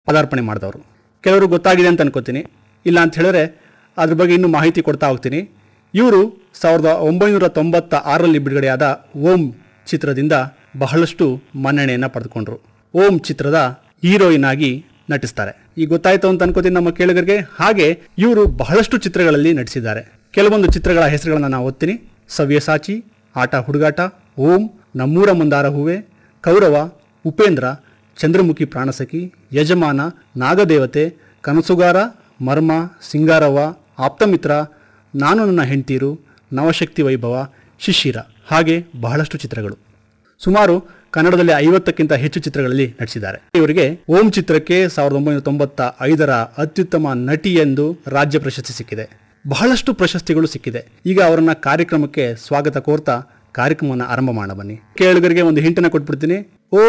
ಪದಾರ್ಪಣೆ ಮಾಡಿದವರು ಕೆಲವರು ಗೊತ್ತಾಗಿದೆ ಅಂತ ಅನ್ಕೋತೀನಿ ಇಲ್ಲ ಅಂತ ಹೇಳಿದ್ರೆ ಅದ್ರ ಬಗ್ಗೆ ಇನ್ನೂ ಮಾಹಿತಿ ಕೊಡ್ತಾ ಹೋಗ್ತೀನಿ ಇವರು ಸಾವಿರದ ಒಂಬೈನೂರ ತೊಂಬತ್ತ ಆರರಲ್ಲಿ ಬಿಡುಗಡೆಯಾದ ಓಂ ಚಿತ್ರದಿಂದ ಬಹಳಷ್ಟು ಮನ್ನಣೆಯನ್ನು ಪಡೆದುಕೊಂಡ್ರು ಓಂ ಚಿತ್ರದ ಹೀರೋಯಿನ್ ಆಗಿ ನಟಿಸ್ತಾರೆ ಈಗ ಗೊತ್ತಾಯ್ತು ಅಂತ ಅನ್ಕೋತೀನಿ ನಮ್ಮ ಕೇಳುಗರಿಗೆ ಹಾಗೆ ಇವರು ಬಹಳಷ್ಟು ಚಿತ್ರಗಳಲ್ಲಿ ನಟಿಸಿದ್ದಾರೆ ಕೆಲವೊಂದು ಚಿತ್ರಗಳ ಹೆಸರುಗಳನ್ನು ನಾನು ಓದ್ತೀನಿ ಸವ್ಯಸಾಚಿ ಆಟ ಹುಡುಗಾಟ ಓಂ ನಮ್ಮೂರ ಮಂದಾರ ಹೂವೆ ಕೌರವ ಉಪೇಂದ್ರ ಚಂದ್ರಮುಖಿ ಪ್ರಾಣಸಖಿ ಯಜಮಾನ ನಾಗದೇವತೆ ಕನಸುಗಾರ ಮರ್ಮ ಸಿಂಗಾರವ್ವ ಆಪ್ತಮಿತ್ರ ನಾನು ನನ್ನ ಹೆಂಡ್ತೀರು ನವಶಕ್ತಿ ವೈಭವ ಶಿಶಿರ ಹಾಗೆ ಬಹಳಷ್ಟು ಚಿತ್ರಗಳು ಸುಮಾರು ಕನ್ನಡದಲ್ಲಿ ಐವತ್ತಕ್ಕಿಂತ ಹೆಚ್ಚು ಚಿತ್ರಗಳಲ್ಲಿ ನಟಿಸಿದ್ದಾರೆ ಇವರಿಗೆ ಓಂ ಚಿತ್ರಕ್ಕೆ ಸಾವಿರದ ಒಂಬೈನೂರ ತೊಂಬತ್ತ ಐದರ ಅತ್ಯುತ್ತಮ ನಟಿ ಎಂದು ರಾಜ್ಯ ಪ್ರಶಸ್ತಿ ಸಿಕ್ಕಿದೆ ಬಹಳಷ್ಟು ಪ್ರಶಸ್ತಿಗಳು ಸಿಕ್ಕಿದೆ ಈಗ ಅವರನ್ನ ಕಾರ್ಯಕ್ರಮಕ್ಕೆ ಸ್ವಾಗತ ಕೋರ್ತಾ ಕಾರ್ಯಕ್ರಮವನ್ನು ಆರಂಭ ಮಾಡ ಬನ್ನಿ ಕೇಳುಗರಿಗೆ ಒಂದು ಹಿಂಟನ್ನ ಕೊಟ್ಬಿಡ್ತೀನಿ ಓ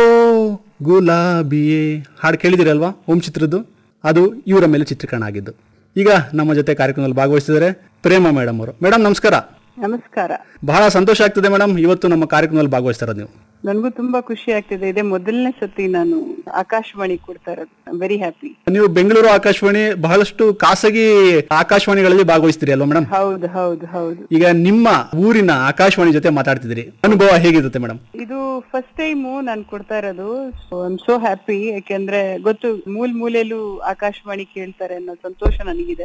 ಗುಲಾಬಿಯೇ ಹಾಡು ಕೇಳಿದಿರಲ್ವಾ ಓಂ ಚಿತ್ರದ್ದು ಅದು ಇವರ ಮೇಲೆ ಚಿತ್ರೀಕರಣ ಆಗಿದ್ದು ಈಗ ನಮ್ಮ ಜೊತೆ ಕಾರ್ಯಕ್ರಮದಲ್ಲಿ ಭಾಗವಹಿಸಿದ್ದಾರೆ ಪ್ರೇಮ ಮೇಡಮ್ ಅವರು ಮೇಡಮ್ ನಮಸ್ಕಾರ ನಮಸ್ಕಾರ ಬಹಳ ಸಂತೋಷ ಆಗ್ತದೆ ಮೇಡಮ್ ಇವತ್ತು ನಮ್ಮ ಕಾರ್ಯಕ್ರಮದಲ್ಲಿ ಭಾಗವಹಿಸ್ತಾರ ನೀವು ನನಗೂ ತುಂಬಾ ಖುಷಿ ಆಗ್ತಿದೆ ಇದೇ ಮೊದಲನೇ ಸತಿ ನಾನು ಆಕಾಶವಾಣಿ ಕೊಡ್ತಾ ಇರೋದು ವೆರಿ ಹ್ಯಾಪಿ ನೀವು ಬೆಂಗಳೂರು ಆಕಾಶವಾಣಿ ಬಹಳಷ್ಟು ಖಾಸಗಿ ಆಕಾಶವಾಣಿಗಳಲ್ಲಿ ಭಾಗವಹಿಸ್ತೀರಿ ಅಲ್ವಾ ಮೇಡಮ್ ಹೌದು ಹೌದು ಹೌದು ಈಗ ನಿಮ್ಮ ಊರಿನ ಆಕಾಶವಾಣಿ ಜೊತೆ ಮಾತಾಡ್ತಿದ್ದೀರಿ ಅನುಭವ ಹೇಗಿರುತ್ತೆ ಮೇಡಮ್ ಇದು ಫಸ್ಟ್ ಟೈಮು ನಾನು ಕೊಡ್ತಾ ಇರೋದು ಸೋ ಹ್ಯಾಪಿ ಯಾಕೆಂದ್ರೆ ಗೊತ್ತು ಮೂಲ್ ಮೂಲೆಯಲ್ಲೂ ಆಕಾಶವಾಣಿ ಕೇಳ್ತಾರೆ ಅನ್ನೋ ಸಂತೋಷ ನನಗಿದೆ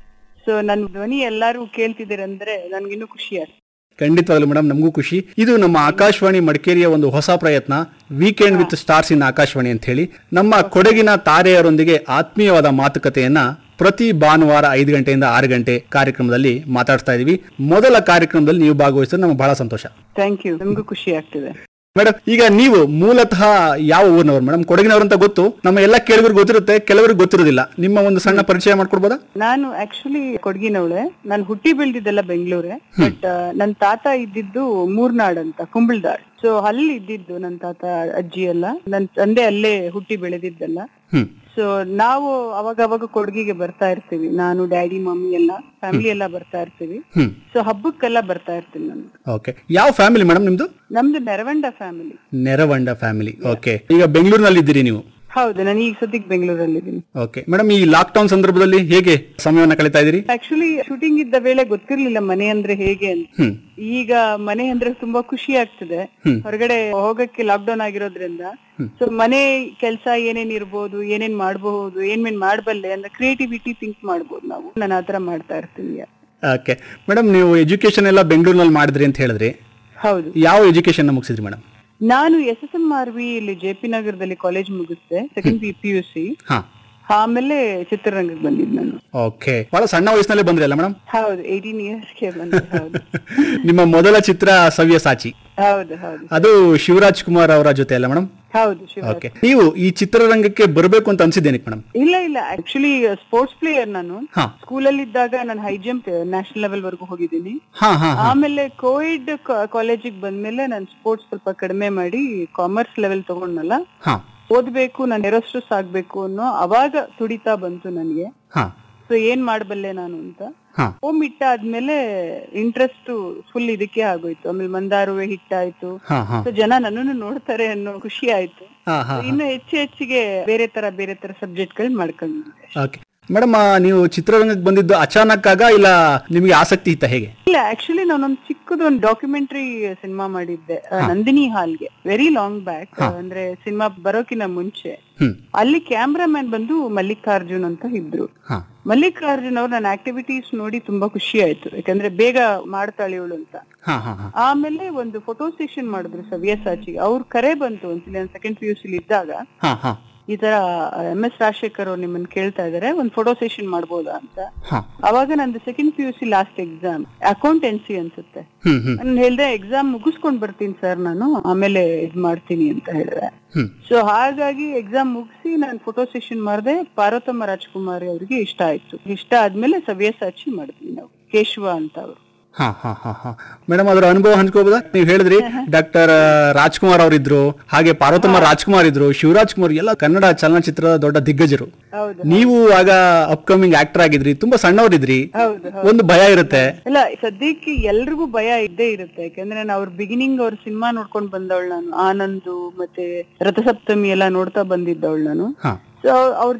ಸೊ ನನ್ನ ಧ್ವನಿ ಎಲ್ಲಾರು ಕೇಳ್ತಿದ್ದೀರಂದ್ರೆ ನನ್ಗಿನ್ನೂ ಖುಷಿ ಆಗ್ತದೆ ಖಂಡಿತವಾಗ್ಲು ಮೇಡಮ್ ನಮಗೂ ಖುಷಿ ಇದು ನಮ್ಮ ಆಕಾಶವಾಣಿ ಮಡಿಕೇರಿಯ ಒಂದು ಹೊಸ ಪ್ರಯತ್ನ weekend with stars in Akashvani ಅಂತ ಹೇಳಿ ನಮ್ಮ ಕೊಡಗಿನ ತಾರೆಯರೊಂದಿಗೆ ಆತ್ಮೀಯವಾದ ಮಾತುಕತೆಯನ್ನ ಪ್ರತಿ ಭಾನುವಾರ ಐದು ಗಂಟೆಯಿಂದ ಆರು ಗಂಟೆ ಕಾರ್ಯಕ್ರಮದಲ್ಲಿ ಮಾತಾಡ್ತಾ ಇದೀವಿ ಮೊದಲ ಕಾರ್ಯಕ್ರಮದಲ್ಲಿ ನೀವು ಭಾಗವಹಿಸೋದು ನಮಗೆ ಬಹಳ ಸಂತೋಷ ಥ್ಯಾಂಕ್ ಯು ನಮಗೂ ಖುಷಿ ಆಗ್ತಿದೆ ಮೇಡಮ್ ಈಗ ನೀವು ಮೂಲತಃ ಯಾವ ಊರಿನವರು ಮೇಡಮ್ ಕೊಡಗಿನವರು ಅಂತ ಗೊತ್ತು ನಮ್ಮ ಎಲ್ಲ ಕೇಳಿದ್ರು ಗೊತ್ತಿರುತ್ತೆ ಕೆಲವರಿಗೆ ಗೊತ್ತಿರೋದಿಲ್ಲ ನಿಮ್ಮ ಒಂದು ಸಣ್ಣ ಪರಿಚಯ ಮಾಡ್ಕೊಡ್ಬೋದಾ ನಾನು ಆಕ್ಚುಲಿ ಕೊಡಗಿನವಳೆ ನಾನು ಹುಟ್ಟಿ ಬೆಳೆದಿದ್ದೆಲ್ಲ ಬೆಂಗಳೂರೇ ಬಟ್ ನನ್ನ ತಾತ ಇದ್ದಿದ್ದು ಮೂರ್ನಾಡ್ ಅಂತ ಕುಂಬಳದಾಳ್ ಸೊ ಅಲ್ಲಿ ಇದ್ದಿದ್ದು ನನ್ನ ತಾತ ಅಜ್ಜಿ ಎಲ್ಲ ನನ್ನ ತಂದೆ ಅಲ್ಲೇ ಹುಟ್ಟಿ ಬೆಳೆದಿದ್ದೆಲ್ಲ ಹ್ಮ್ ಸೊ ನಾವು ಅವಾಗ ಅವಾಗ ಕೊಡಗಿಗೆ ಬರ್ತಾ ಇರ್ತೀವಿ ನಾನು ಡ್ಯಾಡಿ ಮಮ್ಮಿ ಎಲ್ಲ ಫ್ಯಾಮಿಲಿ ಎಲ್ಲ ಬರ್ತಾ ಇರ್ತೀವಿ ಹ್ಮ್ ಸೊ ಹಬ್ಬಕ್ಕೆಲ್ಲ ಬರ್ತಾ ಇರ್ತೀನಿ ನಾನು ಓಕೆ ಯಾವ ಫ್ಯಾಮಿಲಿ ಮೇಡಮ್ ನಿಮ್ದು ನಮ್ದು Neravanda family Neravanda family okay ಈಗ ಬೆಂಗಳೂರಿನಲ್ಲಿ ಇದ್ದೀರಿ ನೀವು ಹೌದು ನಾನು ಈಗ ಸದ್ಯಕ್ಕೆ ಬೆಂಗಳೂರಲ್ಲಿದ್ದೀನಿ ಓಕೆ ಮೇಡಮ್ ಈ ಲಾಕ್ ಡೌನ್ ಸಂದರ್ಭದಲ್ಲಿ ಹೇಗೆ ಸಮಯವನ್ನ ಕಳೀತಾ ಇದ್ದೀರಿ ಆಕ್ಚುಲಿ ಶೂಟಿಂಗ್ ಇದ್ದ ವೇಳೆ ಗೊತ್ತಿರ್ಲಿಲ್ಲ ಮನೆ ಅಂದ್ರೆ ಹೇಗೆ ಅಂತ ಹ್ಮ್ ಈಗ ಮನೆ ಅಂದ್ರೆ ತುಂಬಾ ಖುಷಿ ಆಗ್ತದೆ ಹೊರಗಡೆ ಹೋಗಕ್ಕೆ ಲಾಕ್ ಡೌನ್ ಆಗಿರೋದ್ರಿಂದ ಸೊ ಮನೆ ಕೆಲಸ ಏನೇನ್ ಇರ್ಬೋದು ಏನೇನ್ ಮಾಡಬಹುದು ಏನೇನ್ ಮಾಡಬಲ್ಲೆ ಅಂದ್ರೆ ಕ್ರಿಯೇಟಿವಿಟಿ ಥಿಂಕ್ ಮಾಡ್ಬೋದು ನಾವು ನಾನು ಆತರ ಮಾಡ್ತಾ ಇರ್ತೀನಿ ಓಕೆ ಮೇಡಮ್ ನೀವು ಎಜುಕೇಶನ್ ಎಲ್ಲ ಬೆಂಗಳೂರಿನಲ್ಲಿ ಮಾಡಿದ್ರಿ ಅಂತ ಹೇಳಿದ್ರಿ ಹೌದು ಯಾವ ಎಜುಕೇಶನ್ ಮುಗಿಸಿದ್ರಿ ಮೇಡಮ್ ನಾನು S S M R V ಇಲ್ಲಿ ಜೆ ಪಿ ನಗರದಲ್ಲಿ ಕಾಲೇಜ್ ಮುಗಿಸ್ದೆ second P P U C ಹಾ ಆಮೇಲೆ ಚಿತ್ರರಂಗಕ್ಕೆ ಬಂದಿದ್ದು ನಾನು ಓಕೆ ಬಹಳ ಸಣ್ಣ ವಯಸ್ಸಿನಲ್ಲೇ ಬಂದ್ರಿ ಅಲ್ಲ ಮೇಡಮ್ ಹೌದು ಏಯ್ಟೀನ್ ಇಯರ್ಸ್ಗೆ ಬಂದೆ ಹೌದು ನಿಮ್ಮ ಮೊದಲ ಚಿತ್ರ ಸವ್ಯಸಾಚಿ ಹೌದು ಹೌದು ಅದು ಶಿವರಾಜ್ ಕುಮಾರ್ ಅವರ ಜೊತೆ ಅಲ್ಲ ಮೇಡಮ್ ಹೌದು ಶಿವ ಓಕೆ ನೀವು ಈ ಚಿತ್ರರಂಗಕ್ಕೆ ಬರಬೇಕು ಅಂತ ಅನ್ಸಿದ್ದೇನೆ ಮೇಡಮ್ ಇಲ್ಲ ಇಲ್ಲ ಆಕ್ಚುಲಿ ಸ್ಪೋರ್ಟ್ಸ್ ಪ್ಲೇಯರ್ ನಾನು ಹಾ ಸ್ಕೂಲಲ್ಲಿ ಇದ್ದಾಗ ನಾನು ಹೈ ಜಂಪ್ ನ್ಯಾಷನಲ್ ಲೆವೆಲ್ ವರ್ಗು ಹೋಗಿದ್ದೀನಿ ಹಾ ಹಾ ಆಮೇಲೆ ಕೋವಿಡ್ ಕಾಲೇಜಿಗೆ ಬಂದ್ಮೇಲೆ ನಾನು ಸ್ಪೋರ್ಟ್ಸ್ ಸ್ವಲ್ಪ ಕಡಿಮೆ ಮಾಡಿ ಕಾಮರ್ಸ್ ಲೆವೆಲ್ ತಗೊಂಡ್ನಲ್ಲ ಹಾ ಓದ್ಬೇಕು ನಾನು ಏರೋಸ್ಟ್ರೆಸ್ ಆಗ್ಬೇಕು ಅನ್ನೋ ಅವಾಗ ತುಡಿತಾ ಬಂತು ನನಗೆ ಹಾ ಸೊ ಏನ್ ಮಾಡಬಲ್ಲೆ ನಾನು ಅಂತ ಹಾ ಹೋಮ್ ಹಿಟ್ಟ ಆದ್ಮೇಲೆ ಇಂಟ್ರೆಸ್ಟ್ ಫುಲ್ ಇದಕ್ಕೆ ಆಗೋಯ್ತು ಆಮೇಲೆ ಮಂದಾರುವೆ ಹಿಟ್ಟಾಯ್ತು ಹಾ ಹಾ ಸೊ ಜನ ನನ್ನನ್ನು ನೋಡ್ತಾರೆ ಅನ್ನೋ ಖುಷಿ ಆಯ್ತು ಹಾ ಹಾ ಇನ್ನು ಹೆಚ್ಚು ಹೆಚ್ಚಿಗೆ ಬೇರೆ ತರ ಬೇರೆ ತರ ಸಬ್ಜೆಕ್ಟ್ ಗಳು ಮಾಡ್ಕೊಂಡಿದ್ದೆ ಓಕೆ ಮೇಡಮ್ ನೀವು ಚಿತ್ರರಂಗಕ್ಕೆ ಬಂದಿದ್ದು ಅಚಾನಕ್ ಆಗ ಇಲ್ಲ ನಿಮಗೆ ಆಸಕ್ತಿ ಇತ್ತ ಹೇಗೆ ಇಲ್ಲ ಆಕ್ಚುಲಿ ನಾನೊಂದು ಚಿಕ್ಕದು ಒಂದು ಡಾಕ್ಯುಮೆಂಟರಿ ಸಿನಿಮಾ ಮಾಡಿದ್ದೆ ಆ, ನಂದಿನಿ ಹಾಲ್ಗೆ ವೆರಿ ಲಾಂಗ್ ಬ್ಯಾಕ್ ಅಂದ್ರೆ ಸಿನಿಮಾ ಬರೋಕಿನ ಮುಂಚೆ ಹ್ಮ್ ಅಲ್ಲಿ ಕ್ಯಾಮ್ರಾಮ್ಯಾನ್ ಬಂದು ಮಲ್ಲಿಕಾರ್ಜುನ್ ಅಂತ ಇದ್ರು ಹಾ ಮಲ್ಲಿಕಾರ್ಜುನ್ ಅವ್ರು ನನ್ನ ಆಕ್ಟಿವಿಟೀಸ್ ನೋಡಿ ತುಂಬಾ ಖುಷಿ ಆಯ್ತು ಯಾಕಂದ್ರೆ ಬೇಗ ಮಾಡ್ತಾಳೆ ಇವಳು ಅಂತ ಹಾ ಹಾ ಹಾ ಆಮೇಲೆ ಒಂದು ಫೋಟೋ ಸೆಷನ್ ಮಾಡಿದ್ರು ಸವ್ಯಸಾಚಿ ಅವ್ರ ಕರೆ ಬಂತು ಒಂದ್ಸಲಿ ಸೆಕೆಂಡ್ ಪಿ ಯು ಇದ್ದಾಗ ಹಾ ಹಾ ಈ ತರ ಎಂ ಎಸ್ ರಾಜಶೇಖರ್ ಅವ್ರು ನಿಮ್ಮನ್ನ ಕೇಳ್ತಾ ಇದಾರೆ ಒಂದು ಫೋಟೋ ಸೆಷನ್ ಮಾಡ್ಬೋದಾ ಅಂತ ಹಾ ಅವಾಗ ನಂದು second P U C last exam accountancy ಅನ್ಸುತ್ತೆ ಹ್ಮ್ ಹ್ಮ್ ನಾನು ಹೇಳ್ದೆ ಎಕ್ಸಾಮ್ ಮುಗಿಸ್ಕೊಂಡ್ ಬರ್ತೀನಿ ಸರ್ ನಾನು ಆಮೇಲೆ ಇದ್ ಮಾಡ್ತೀನಿ ಅಂತ ಹೇಳಿದೆ ಹ್ಮ್ ಸೊ ಹಾಗಾಗಿ ಎಕ್ಸಾಮ್ ಮುಗಿಸಿ ನಾನು ಫೋಟೋ ಸೆಷನ್ ಮಾಡಿದೆ ಪಾರ್ವತಮ್ಮ ರಾಜ್ಕುಮಾರಿ ಅವರಿಗೆ ಇಷ್ಟ ಆಯ್ತು ಇಷ್ಟ ಆದ್ಮೇಲೆ ಸವ್ಯಸಾಚಿ ಮಾಡಿದ್ವಿ ನಾವು ಕೇಶವ ಅಂತ ಅವರು ಹಾ ಹಾ ಹಾ ಹಾ ಮೇಡಮ್ ಅದರ ಅನುಭವ ಹಂಚ್ಕೋಬೋದಾ ನೀವು ಹೇಳಿದ್ರಿ ಡಾಕ್ಟರ್ ರಾಜ್ಕುಮಾರ್ ಅವರಿದ್ರು ಹಾಗೆ ಪಾರ್ವತಮ್ಮ ರಾಜ್ಕುಮಾರ್ ಇದ್ರು ಶಿವರಾಜ್ ಕುಮಾರ್ ಎಲ್ಲ ಕನ್ನಡ ಚಲನಚಿತ್ರದ ದೊಡ್ಡ ದಿಗ್ಗಜರು ಹೌದು ನೀವು ಆಗ ಅಪ್ಕಮಿಂಗ್ ಆಕ್ಟರ್ ಆಗಿದ್ರಿ ತುಂಬಾ ಸಣ್ಣವರಿದ್ರಿ ಹೌದು ಒಂದು ಭಯ ಇರುತ್ತೆ ಇಲ್ಲ ಸದ್ಯಕ್ಕೆ ಎಲ್ರಿಗೂ ಭಯ ಇದ್ದೇ ಇರುತ್ತೆ ಯಾಕಂದ್ರೆ ನಾನು ಅವ್ರ ಬಿಗಿನಿಂಗ್ ಅವ್ರ ಸಿನಿಮಾ ನೋಡ್ಕೊಂಡ್ ಬಂದವಳು ನಾನು ಆನಂದು ಮತ್ತೆ ರಥಸಪ್ತಮಿ ಎಲ್ಲ ನೋಡ್ತಾ ಬಂದಿದ್ದವಳು ನಾನು ಹಾ ಸೊ ಅವ್ರ